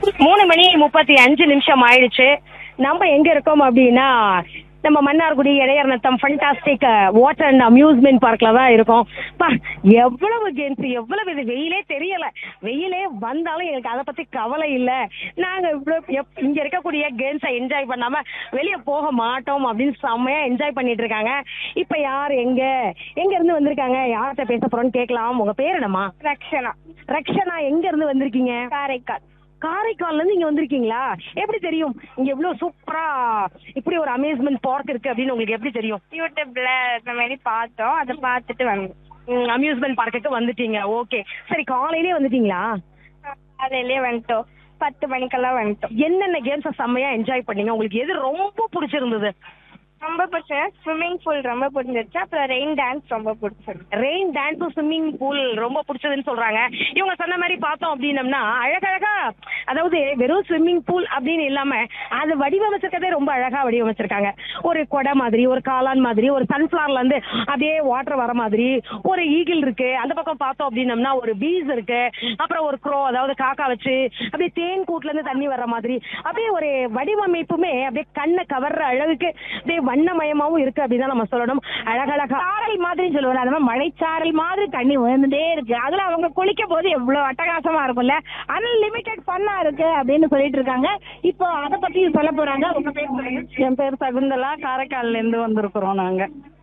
மூணு மணி முப்பத்தி அஞ்சு நிமிஷம் ஆயிடுச்சு நம்ம எங்க இருக்கோம் அப்படின்னா நம்ம Mannargudi Idaiyar Natham fantastic water and amusement பார்க்ல தான் இருக்கோம் பா எவ்வளவு கேம்ஸ் எவ்வளவு இது வெயிலே தெரியல வெயிலே வந்தாலும் எனக்கு அதை பத்தி கவலை இல்ல நாங்க இவ்வளவு எப்- இங்க இருக்கக்கூடிய கேம்ஸை என்ஜாய் பண்ணாம வெளியே போக மாட்டோம் அப்படின்னு செம்மையா என்ஜாய் பண்ணிட்டு இருக்காங்க இப்ப யார் எங்க எங்க இருந்து வந்திருக்காங்க யார்கிட்ட பேச போறோம்னு கேட்கலாம் உங்க பேர் என்னம்மா ரக்ஷனா ரக்ஷனா எங்க இருந்து வந்திருக்கீங்க காரைக்கால் காரைக்கால்ல இருந்து இங்க வந்திருக்கீங்களா எப்படி தெரியும் இங்க எவ்வளவு சூப்பரா இப்படி ஒரு அமேஸ்மெண்ட் பார்க் இருக்கு அப்படின்னு உங்களுக்கு எப்படி தெரியும் யூடியூப்ல இந்த மாதிரி பார்த்தோம் அதை பார்த்துட்டு வந்தோம் அம்யூஸ்மெண்ட் பார்க்குக்கு வந்துட்டீங்க ஓகே சரி காலையிலே வந்துட்டீங்களா காலையிலேயே வந்துட்டோம் பத்து மணிக்கெல்லாம் வந்துட்டோம் என்னென்ன கேம்ஸ் செம்மையா என்ஜாய் பண்ணீங்க உங்களுக்கு எது ரொம்ப பிடிச்சிருந்தது ரொம்ப பிடிச்சது ஸ்விம்மிங் பூல் ரொம்ப பிடிச்சிருச்சு அப்புறம் ரெயின் டான்ஸ் ரொம்ப பிடிச்சிருக்கு ரெயின் டான்ஸும் ஸ்விம்மிங் பூல் ரொம்ப பிடிச்சதுன்னு சொல்றாங்க இவங்க சொன்ன மாதிரி பார்த்தோம் அப்படின்னம்னா அழகழகா அதாவது வெறும் ஸ்விம்மிங் பூல் அப்படின்னு இல்லாம அது வடிவமைச்சிருக்கதே ரொம்ப அழகா வடிவமைச்சிருக்காங்க ஒரு கொடை மாதிரி ஒரு காளான் மாதிரி ஒரு சன்ஃபிளவர்ல இருந்து அப்படியே வாட்டர் வர மாதிரி ஒரு ஈகிள் இருக்கு அந்த பக்கம் பார்த்தோம் அப்படின்னம்னா ஒரு பீஸ் இருக்கு அப்புறம் ஒரு க்ரோ அதாவது காக்கா வச்சு அப்படியே தேன் கூட்டுல இருந்து தண்ணி வர்ற மாதிரி அப்படியே ஒரு வடிவமைப்புமே அப்படியே கண்ணை கவர்ற அளவுக்கு அப்படியே வண்ணமயமாவும் இருக்கு அப்படின்னு தான் நம்ம சொல்லணும் அழகழகா சாரல் மாதிரி சொல்லுவாங்க அந்த மாதிரி மழைச்சாரல் மாதிரி தண்ணி விழுந்துட்டே இருக்கு அதுல அவங்க குளிக்கும் போது எவ்வளவு அட்டகாசமா இருக்கும்ல அன்லிமிட்டெட் ஃபன்னா இருக்கு அப்படின்னு சொல்லிட்டு இருக்காங்க இப்போ அதை பத்தி சொல்ல போறாங்க உங்க பேர் சொல்லுங்க என் பேர் சகுந்தலா காரைக்கால்ல இருந்து வந்திருக்கிறோம் நாங்க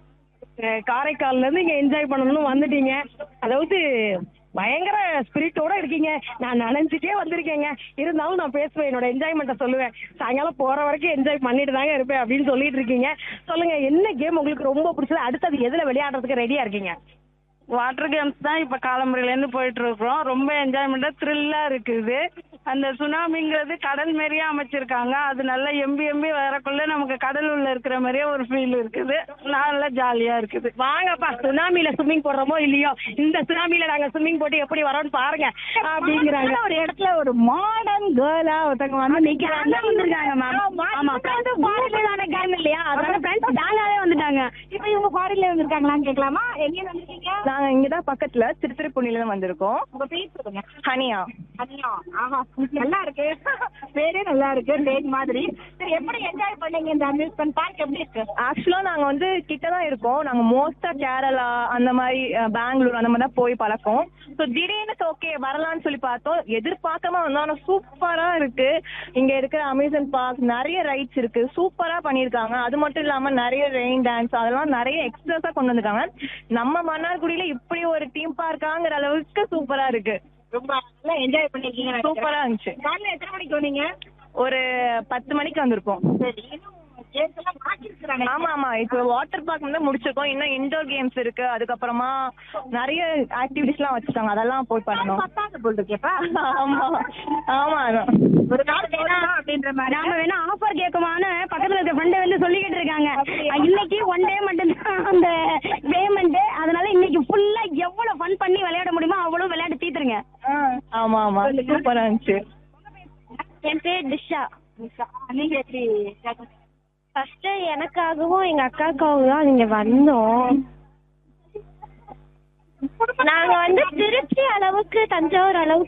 அஹ் காரைக்கால்ல இருந்து இங்க என்ஜாய் பண்ணணும்னு வந்துட்டீங்க அதாவது பயங்கர ஸ்பிரிட்டோட இருக்கீங்க நான் நனைஞ்சிட்டே வந்திருக்கேங்க இருந்தாலும் நான் பேசுவேன் என்னோட என்ஜாய்மெண்ட்டை சொல்லுவேன் சாயங்காலம் போற வரைக்கும் என்ஜாய் பண்ணிட்டு தாங்க இருப்பேன் அப்படின்னு சொல்லிட்டு இருக்கீங்க சொல்லுங்க என்ன கேம் உங்களுக்கு ரொம்ப பிடிச்சது அடுத்தது எதுல விளையாடுறதுக்கு ரெடியா இருக்கீங்க வாட்டர் கேம்ஸ் தான் இப்ப காலம்பரையிலேருந்து போயிட்டு இருக்கிறோம் ரொம்ப என்ஜாய்மெண்டா த்ரில்லா இருக்குது அந்த சுனாமிங்கிறது கடல் மாதிரியே அமைச்சிருக்காங்க அது நல்லா எம்பி எம்பி வரக்குள்ள நமக்கு கடல் உள்ள இருக்கிற மாதிரியே ஒரு ஃபீல் இருக்குது நல்லா ஜாலியா இருக்குது வாங்கப்பா சுனாமில ஸ்விம்மிங் போடுறோமோ இல்லையோ இந்த சுனாமில நாங்க ஸ்விம்மிங் போட்டு எப்படி வரோம்னு பாருங்க அப்படிங்கிறாங்க ஒரு இடத்துல ஒரு மாடர்ன் கேர்லா ஒருத்தவங்க வந்து நிக்கிறாங்க வந்திருக்காங்க மேம் ஆமா ஃபாரின்ல கேம் இல்லையா அதனால ஃப்ரெண்ட்ஸ் டாலாவே வந்துட்டாங்க இப்போ இவங்க ஃபாரின்ல வந்திருக்காங்களான்னு கேட்கலாமா எங்க வந்திருக்கீங்க நாங்க இங்கதான் பக்கத்துல திருத்திருப்புணில இருந்து வந்திருக்கோம் உங்க பேர் சொல்லுங்க ஹனியா அனியா ஆஹா நல்லா இருக்கு பேரே நல்லா இருக்கு டேட் மாதிரி சரி எப்படி என்ஜாய் பண்ணீங்க இந்த அம்யூஸ்மெண்ட் பார்க் எப்படி இருக்கு ஆக்சுவலா நாங்க வந்து கிட்ட தான் இருக்கோம் நாங்க மோஸ்டா கேரளா அந்த மாதிரி அஹ், பெங்களூர் அந்த மாதிரி தான் போய் பழக்கம் ஸோ திடீர்னு ஓகே வரலாம்னு சொல்லி பார்த்தோம் எதிர்பார்க்காம வந்தோம் ஆனா சூப்பரா இருக்கு இங்க இருக்கிற அமேசன் பார்க் நிறைய ரைட்ஸ் இருக்கு சூப்பரா பண்ணிருக்காங்க அது மட்டும் இல்லாம நிறைய ரெயின் டான்ஸ் அதெல்லாம் நிறைய எக்ஸ்ட்ராஸா கொண்டு வந்திருக்காங்க நம்ம மன்னார்குடியில இப்படி ஒரு தீம் பார்க்காங்கிற அளவுக்கு சூப்பரா இருக்கு ரொம்ப நல்லா என்ஜாய் பண்ணிருக்கீங்க சூப்பரா இருந்துச்சு காலையில எத்தனை மணிக்கு வந்தீங்க ஒரு பத்து மணிக்கு வந்திருக்கோம் சரி இன்னும் கேம்ஸ் எல்லாம் பாக்கி இருக்கிறாங்க ஆமா ஆமா இப்போ வாட்டர் பார்க் வந்து முடிச்சிருக்கோம் இன்னும் இன்டோர் கேம்ஸ் இருக்கு அதுக்கப்புறமா நிறைய ஆக்டிவிட்டிஸ் எல்லாம் வச்சிருக்காங்க அதெல்லாம் போய் பண்ணணும் பத்தாவது போல் இருக்கேப்பா ஆமா ஆமா அதான். ஒரு நாள் வேணாம் அப்படின்ற மாதிரி நாம வேணா ஆஃபர் கேட்குமான்னு பக்கத்துல இருக்க ஃப்ரெண்ட் வந்து சொல்லிக்கிட்டு இருக்காங்க அஹ் இன்னைக்கு ஒன் டே மட்டும்தான் அந்த பேமெண்ட் அதனால இன்னைக்கு ஃபுல்லா எவ்வளவு ஃபன் பண்ணி விளையாட முடியுமோ அவ்வளவு விளையாட்டு தீத்துருங்க ஆமா ஆமா சூப்பரா இருந்துச்சு என் பேர் டிஷா நீங்க எப்படி ஃபர்ஸ்ட் எனக்காகவும் எங்க அக்காக்காகவும் தான் இங்க வந்தோம் நாங்க வந்து திருச்சி அளவுக்கு தஞ்சாவூர் அளவுக்கு